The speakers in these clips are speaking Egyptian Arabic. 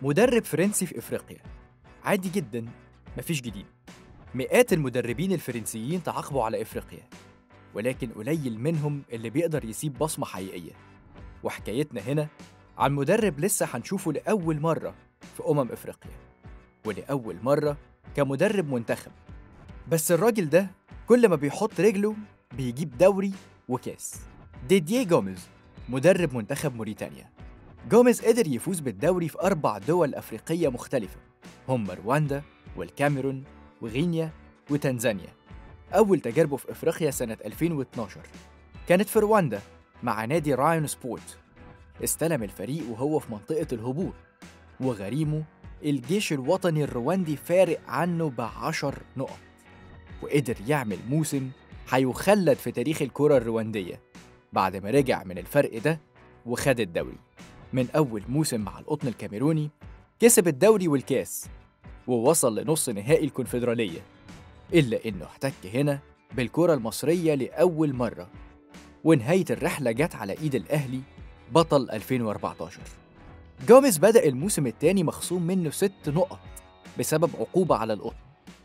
مدرب فرنسي في إفريقيا عادي جدا مفيش جديد مئات المدربين الفرنسيين تعاقبوا على إفريقيا ولكن قليل منهم اللي بيقدر يسيب بصمة حقيقية وحكايتنا هنا عن مدرب لسه هنشوفه لأول مرة في أمم إفريقيا ولأول مرة كمدرب منتخب بس الراجل ده كل ما بيحط رجله بيجيب دوري وكاس ديديه جوميز مدرب منتخب موريتانيا جوميز قدر يفوز بالدوري في أربع دول أفريقية مختلفة هم رواندا والكاميرون وغينيا وتنزانيا أول تجاربه في إفريقيا سنة 2012 كانت في رواندا مع نادي رايون سبورت استلم الفريق وهو في منطقة الهبوط وغريمه الجيش الوطني الرواندي فارق عنه بعشر نقط وقدر يعمل موسم هيخلد في تاريخ الكرة الرواندية بعد ما رجع من الفرق ده وخد الدوري من أول موسم مع القطن الكاميروني كسب الدوري والكاس ووصل لنص نهائي الكونفدرالية إلا إنه احتك هنا بالكرة المصرية لأول مرة ونهاية الرحلة جت على إيد الأهلي بطل 2014 جوميز بدأ الموسم الثاني مخصوم منه ست نقط بسبب عقوبة على القطن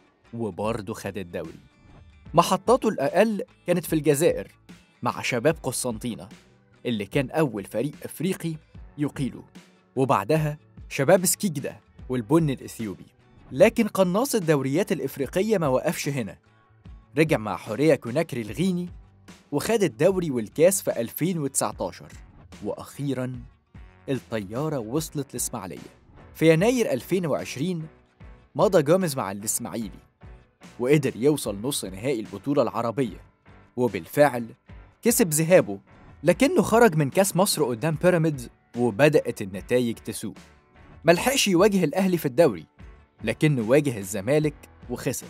وبرضه خد الدوري محطاته الأقل كانت في الجزائر مع شباب قسنطينة اللي كان أول فريق أفريقي يقيله وبعدها شباب سكيجدا والبن الإثيوبي لكن قناص الدوريات الإفريقية ما وقفش هنا رجع مع حورية كوناكري الغيني وخد الدوري والكاس في 2019 وأخيراً الطيارة وصلت الإسماعيلية في يناير 2020 مضى جوميز مع الإسماعيلي وقدر يوصل نص نهائي البطولة العربية وبالفعل كسب ذهابه لكنه خرج من كاس مصر قدام بيراميدز وبدأت النتائج تسوء ملحقش يواجه الأهلي في الدوري لكنه واجه الزمالك وخسر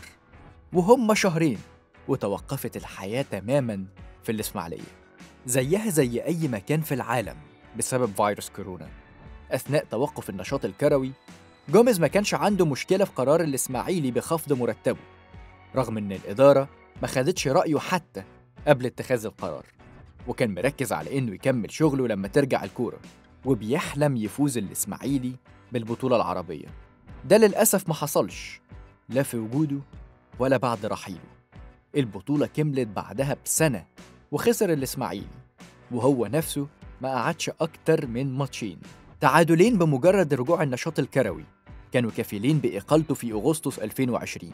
وهم شهرين وتوقفت الحياة تماما في الإسماعيلية زيها زي أي مكان في العالم بسبب فيروس كورونا أثناء توقف النشاط الكروي جوميز ما كانش عنده مشكلة في قرار الإسماعيلي بخفض مرتبه رغم إن الإدارة ما خدتش رأيه حتى قبل اتخاذ القرار وكان مركز على إنه يكمل شغله لما ترجع الكورة وبيحلم يفوز الإسماعيلي بالبطولة العربية ده للأسف ما حصلش لا في وجوده ولا بعد رحيله البطولة كملت بعدها بسنة وخسر الإسماعيلي وهو نفسه ما قعدش أكتر من ماتشين تعادلين بمجرد رجوع النشاط الكروي كانوا كفيلين بإقالته في أغسطس 2020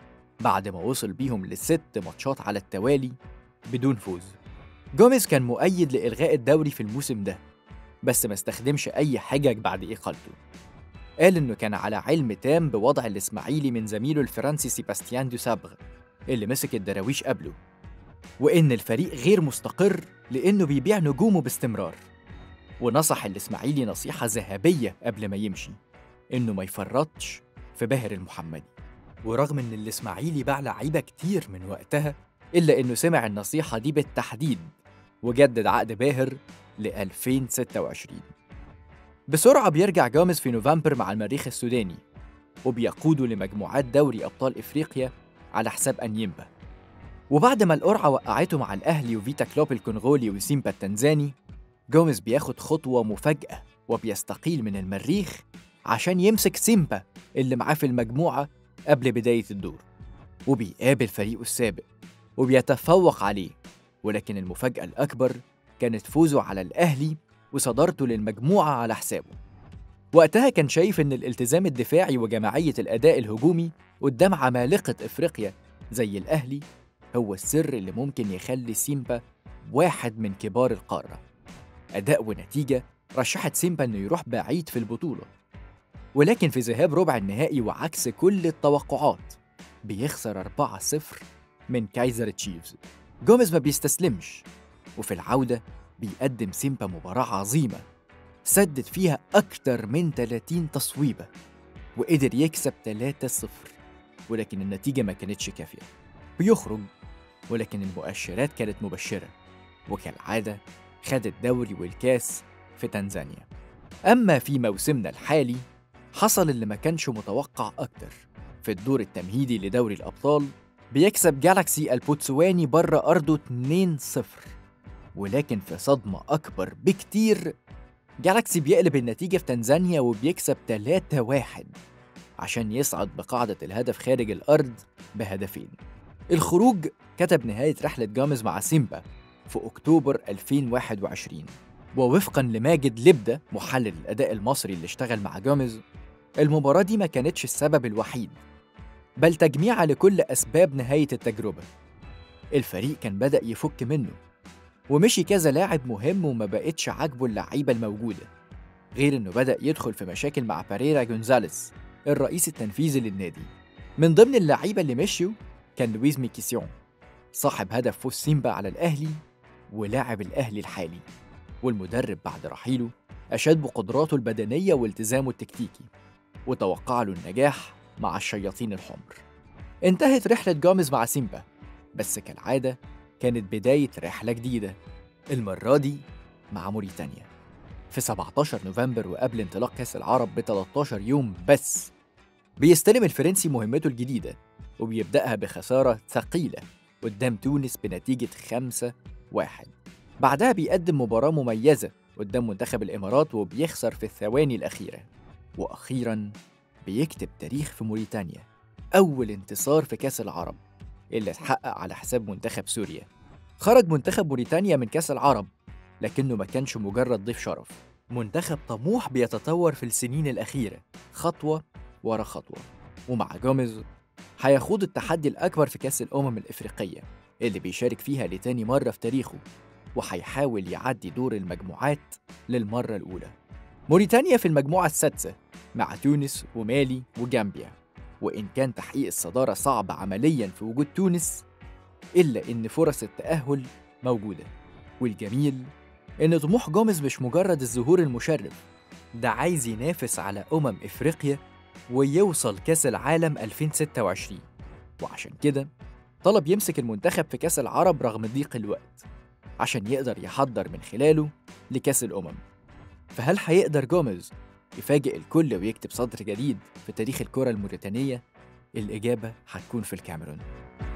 بعد ما وصل بيهم لست ماتشات على التوالي بدون فوز جوميز كان مؤيد لإلغاء الدوري في الموسم ده بس ما استخدمش أي حجج بعد إقالته قال إنه كان على علم تام بوضع الإسماعيلي من زميله الفرنسي سيباستيان دو سابغ اللي مسك الدراويش قبله وإن الفريق غير مستقر لأنه بيبيع نجومه باستمرار ونصح الإسماعيلي نصيحة ذهبية قبل ما يمشي إنه ما يفرطش في باهر المحمدي ورغم إن الإسماعيلي باع لعيبة كتير من وقتها إلا إنه سمع النصيحة دي بالتحديد وجدد عقد باهر ل 2026 بسرعة بيرجع جامز في نوفمبر مع المريخ السوداني وبيقودوا لمجموعات دوري أبطال إفريقيا على حساب أنيمبا وبعد ما القرعة وقعته مع الأهلي وفيتا كلوب الكونغولي وسيمبا التنزاني جوميز بياخد خطوة مفاجأة وبيستقيل من المريخ عشان يمسك سيمبا اللي معاه في المجموعة قبل بداية الدور وبيقابل فريقه السابق وبيتفوق عليه ولكن المفاجأة الأكبر كانت فوزه على الأهلي وصدارته للمجموعة على حسابه وقتها كان شايف إن الالتزام الدفاعي وجماعية الأداء الهجومي قدام عمالقة إفريقيا زي الأهلي هو السر اللي ممكن يخلي سيمبا واحد من كبار القارة أداء ونتيجة رشحت سيمبا إنه يروح بعيد في البطولة ولكن في ذهاب ربع النهائي وعكس كل التوقعات بيخسر 4-0 من كايزر تشيفز جوميز ما بيستسلمش وفي العودة بيقدم سيمبا مباراة عظيمة سدد فيها أكتر من 30 تصويبة وقدر يكسب 3-0 ولكن النتيجة ما كانتش كافية بيخرج ولكن المؤشرات كانت مبشرة وكالعادة خد الدوري والكاس في تنزانيا أما في موسمنا الحالي حصل اللي ما كانش متوقع أكتر في الدور التمهيدي لدوري الأبطال بيكسب جالاكسي البوتسواني بره أرضه 2-0 ولكن في صدمة أكبر بكتير جالاكسي بيقلب النتيجة في تنزانيا وبيكسب 3-1 عشان يصعد بقاعدة الهدف خارج الأرض بهدفين الخروج كتب نهاية رحلة جامز مع سيمبا في أكتوبر 2021 ووفقا لماجد لبدة محلل الأداء المصري اللي اشتغل مع جامز المباراة دي ما كانتش السبب الوحيد بل تجميعة لكل أسباب نهاية التجربة الفريق كان بدأ يفك منه ومشي كذا لاعب مهم وما بقتش عاجبه اللعيبة الموجودة غير إنه بدأ يدخل في مشاكل مع باريرا جونزاليس الرئيس التنفيذي للنادي من ضمن اللعيبة اللي مشيوا كان لويز ميكيسيون صاحب هدف فوز سيمبا على الأهلي ولاعب الأهلي الحالي والمدرب بعد رحيله أشاد بقدراته البدنية والتزامه التكتيكي وتوقع له النجاح مع الشياطين الحمر انتهت رحلة جامز مع سيمبا بس كالعادة كانت بداية رحلة جديدة المرة دي مع موريتانيا في 17 نوفمبر وقبل انطلاق كأس العرب ب 13 يوم بس بيستلم الفرنسي مهمته الجديدة وبيبدأها بخسارة ثقيلة قدام تونس بنتيجة 5 واحد بعدها بيقدم مباراة مميزة قدام منتخب الإمارات وبيخسر في الثواني الأخيرة وأخيرا بيكتب تاريخ في موريتانيا أول انتصار في كأس العرب اللي اتحقق على حساب منتخب سوريا خرج منتخب موريتانيا من كأس العرب لكنه ما كانش مجرد ضيف شرف منتخب طموح بيتطور في السنين الأخيرة خطوة ورا خطوة ومع جوميز هيخوض التحدي الأكبر في كأس الأمم الإفريقية اللي بيشارك فيها لتاني مرة في تاريخه وهيحاول يعدي دور المجموعات للمرة الأولى موريتانيا في المجموعة السادسة مع تونس ومالي وجامبيا وإن كان تحقيق الصدارة صعب عمليا في وجود تونس إلا إن فرص التأهل موجودة والجميل إن طموح جوميز مش مجرد الظهور المشرف ده عايز ينافس على أمم إفريقيا ويوصل كأس العالم 2026 وعشان كده طلب يمسك المنتخب في كأس العرب رغم ضيق الوقت عشان يقدر يحضر من خلاله لكأس الأمم فهل هيقدر جوميز يفاجئ الكل ويكتب سطر جديد في تاريخ الكرة الموريتانية؟ الإجابة هتكون في الكاميرون